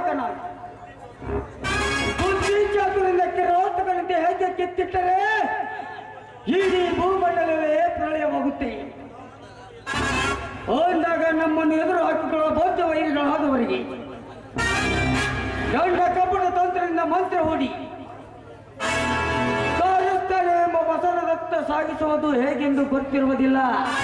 ಮಗನಾಗಿ ಬುದ್ಧಿ ಚಾತುರ್ಯದಿಂದ ಕಿರೋತಗಳಂತೆ ಹೇಗೆ ಕಿತ್ತಿಟ್ಟರೆ ಇಡೀ ಭೂಮಂಡಲವೇ ಪ್ರಳಯವಾಗುತ್ತೆ ಅಂದಾಗ ನಮ್ಮನ್ನು ಎದುರು ಹಾಕಿಕೊಳ್ಳುವ ಬೌದ್ಧ ವೈರಿಗಳಾದವರಿಗೆ ಗಂಡ ಕಪಟ ತಂತ್ರದಿಂದ ಮಂತ್ರ ಹೂಡಿ ಕಾರ್ಯಸ್ಥಾನ ಎಂಬ ವಸನದತ್ತ ಸಾಗಿಸುವುದು ಹೇಗೆಂದು ಗೊತ್ತಿರುವುದಿಲ್ಲ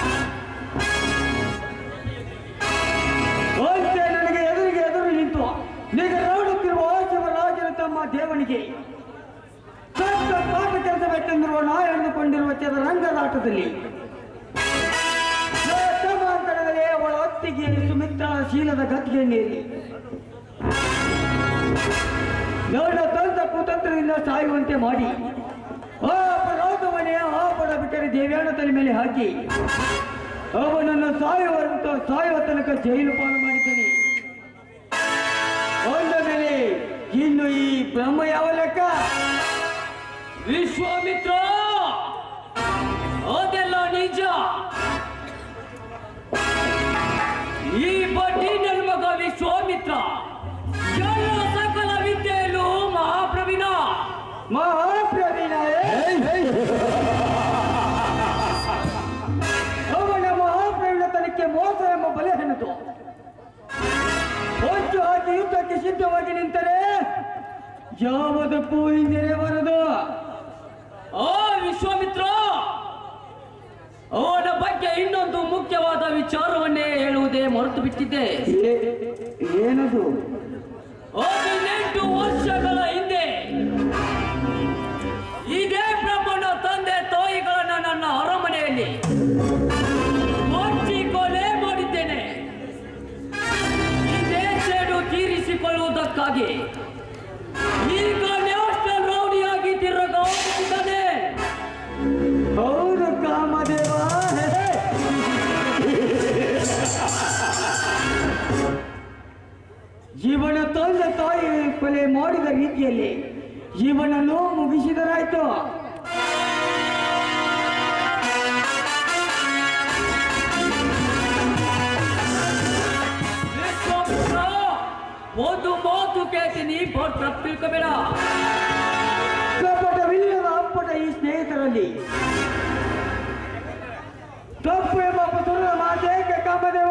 ಅಂತೆ ನನಗೆ ಎದುರಿಗೆ ಎದುರು ನಿಂತು ನಿಗರಾಡುತ್ತಿರುವ ಶಿವರಾಜನ ತಮ್ಮ ದೇವನಿಗೆ ದೊಡ್ಡ ಪಾಠ ಕೆಲಸಬೇಕೆಂದಿರುವ ನಾ ಎಳೆದುಕೊಂಡಿರುವ ಚದರಂಗದಾಟದಲ್ಲಿ ಸಮಾಂತರದಲ್ಲಿ ಅವಳ ಹೊತ್ತಿಗೆ ಸುಮಿತ್ರ ಶೀಲದ ಗದ್ಗೆ ನೀರಿ ನನ್ನ ತಂತ್ರ ಕುತಂತ್ರದಿಂದ ಸಾಯುವಂತೆ ಮಾಡಿ ಆ ಅಪರಾಧವನ್ನೇ ಆ ಬಡ ಬಿಟ್ಟರೆ ದೇವ್ಯಾಣ ತಲೆ ಮೇಲೆ ಹಾಕಿ ಅವನನ್ನು ಸಾಯುವಂತ ಸಾಯುವ ತನಕ ಜೈಲು ಪಾಲು ಮಾಡಿದ್ದೇನೆ ಒಂದ ಮೇಲೆ ಇನ್ನು ಈ ಬ್ರಹ್ಮ ಯಾವ ಲೆಕ್ಕ ವಿಶ್ವಾಮಿತ್ರ ಅದೆಲ್ಲ ನಿಜ ಈ ಬಡ್ಡಿ ನನ್ನ ಮಗ ವಿಶ್ವಾಮಿತ್ರ ಎಲ್ಲ ಸಕಲ ವಿದ್ಯೆಯಲ್ಲೂ ಮಹಾಪ್ರವೀಣ ಮಹಾಪ್ರವೀಣ ಅವನ ಮಹಾಪ್ರವೀಣತನಕ್ಕೆ ಮೋಸ ಎಂಬ ಬಲೆ ಹೆಣತು ಹೊಂಚು ಹಾಕಿ ಯುದ್ಧಕ್ಕೆ ಸಿದ್ಧವಾಗಿ ನಿಂತರೆ ಯಾವುದಕ್ಕೂ ಹಿಂದಿರೆ ಬರದು ಆ ವಿಶ್ವಾಮಿತ್ರ ಅವನ ಬಗ್ಗೆ ಇನ್ನೊಂದು ಮುಖ್ಯವಾದ ವಿಚಾರವನ್ನೇ ಹೇಳುವುದೇ ಮರೆತು ಬಿಟ್ಟಿದ್ದೆ ಏನದು ಹದಿನೆಂಟು ವರ್ಷಗಳ ಹಿಂದೆ ಇದೇ ಬ್ರಹ್ಮನ ತಂದೆ ತಾಯಿಗಳನ್ನ ನನ್ನ ಅರಮನೆಯಲ್ಲಿ ಕೊಚ್ಚಿ ಕೊಲೆ ಮಾಡಿದ್ದೇನೆ ಇದೇ ಸೇಡು ತೀರಿಸಿಕೊಳ್ಳುವುದಕ್ಕಾಗಿ ಈಗ ನ್ಯಾಷನಲ್ ರೌಡಿಯಾಗಿ ತಿರುಗಾಡುತ್ತಿದ್ದಾನೆ ಹೌದು ಕಾಮದೇವ ಜೀವನ ತಂದೆ ತಾಯಿ ಕೊಲೆ ಮಾಡಿದ ರೀತಿಯಲ್ಲಿ ಜೀವನನ್ನು ಮುಗಿಸಿದರಾಯ್ತು ವಿಶ್ವಾಮಿತ್ರ, ಒಂದು ಮಾತು ಕೇಳ್ತೀನಿ ಬೋಟ್ ತಿಳ್ಕೋಬೇಡ ಕಪಟವಿಲ್ಲದ ಅಪ್ಪಟ ಈ ಸ್ನೇಹಿತರಲ್ಲಿ ತಪ್ಪು ಎಂಬ ಪುತ್ರ ಮಾತೇಕೆ ಕಾಮದೇವ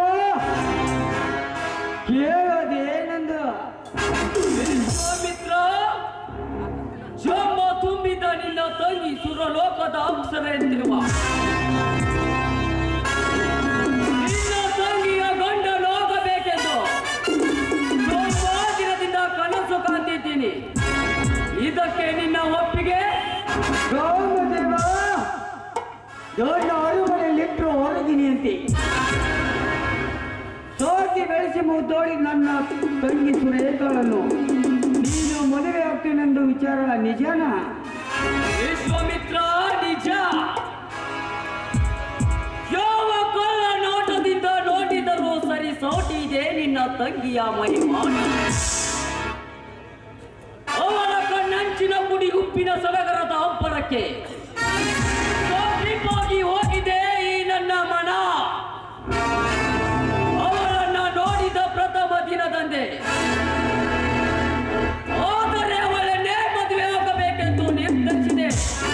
ಕೇಳೋದೇನೆಂದು ವಿಶ್ವಾಮಿತ್ರ ಜಮ್ಮ ತುಂಬಿದ ನಿನ್ನ ತಂಗಿ ಸುರಲೋಕದ ಅಪ್ಸರ ಎಂದಿರುವ ನಿನ್ನ ತಂಗಿಯ ಗಂಡನಾಗಬೇಕೆಂದು ತುಂಬ ದಿನದಿಂದ ಕನಸು ಕಾಣ್ತಿದ್ದೀನಿ ಇದಕ್ಕೆ ನಿನ್ನ ಒಪ್ಪಿಗೆ ಕಾಮದೇವ ದೊಡ್ಡ ಅರಮನೆಯಲ್ಲಿಟ್ಟರು ಹೊರಗಿನಿ ಅಂತೆ ಸೋತಿ ಬೆಳೆಸಿ ಮುದ್ದೋಡಿ ನನ್ನ ತಂಗಿ ಸುರೇಖಗಳನ್ನು ನೀನು ಮದುವೆ ಆಗ್ತೀನೆಂದು ವಿಚಾರ ನಿಜನಾ ವಿಶ್ವಾಮಿತ್ರ ನಿಜ ಯಾವ ಕೊಲ್ಲ ನೋಟದಿಂದ ನೋಡಿದರೂ ಸರಿ ಸೋಟಿ ಇದೆ ನಿನ್ನ ತಂಗಿಯ ಮಹಿಮಾನ ಅವಳ ಕಣ್ಣಂಚಿನ ಕುಡಿ ಉಪ್ಪಿನ ಸಲಗರದ ಅಬ್ಬರಕ್ಕೆ ಸೋಲಿಪಾಗಿ ಹೋಗಿದೆ ಈ ನನ್ನ ಮನ ಅವಳನ್ನ ನೋಡಿದ ಪ್ರಥಮ ದಿನದಂದೇ ಆದರೆ ಅವಳನ್ನೇ ಮದುವೆ ಆಗಬೇಕೆಂದು ನಿರ್ಧರಿಸಿದೆ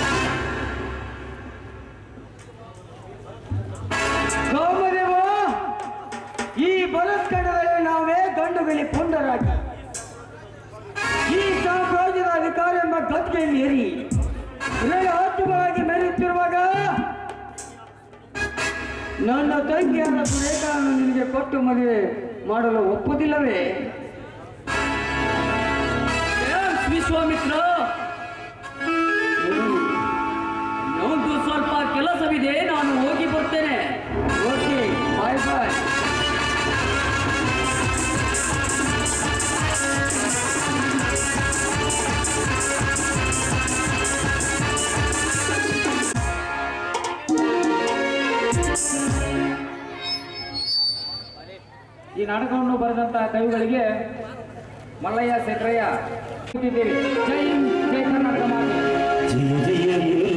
ಕಾಮದೇವ ಈ ಬಲತ್ಕಡದಲ್ಲಿ ನಾವೇ ಗಂಡುಗಲಿ ಪುಂಡರಾಗಿ ಈ ಸಾಮ್ರಾಜ್ಯದ ಅಧಿಕಾರ ಎಂಬ ಗದ್ಗೆಯಲ್ಲಿ ಏರಿ ಹತ್ತುಗಳಾಗಿ ಮೆರೆಯುತ್ತಿರುವಾಗ ನನ್ನ ತಂಗಿಯಾದ ಸುರೇಖವನ್ನು ನಿನಗೆ ಕೊಟ್ಟು ಮದುವೆ ಮಾಡಲು ಒಪ್ಪುವುದಿಲ್ಲವೇ Yes, ವಿಶ್ವಾಮಿತ್ರ ನಂದು ಸ್ವಲ್ಪ ಕೆಲಸವಿದೆ ನಾನು ಹೋಗಿ ಬರ್ತೇನೆ ಓಕೆ ಬಾಯ್ ಬಾಯ್ ಈ ನಾಟಕವನ್ನು ಬರೆದಂತಹ ಕವಿಗಳಿಗೆ ಮಲ್ಲಯ್ಯ ಶೆಟ್ರಯ್ಯ ಜೈ ಹಿಂದ್, ಜೈ ಕರ್ನಾಟಕ ಮಾತೆ ಜಯ ಜಯ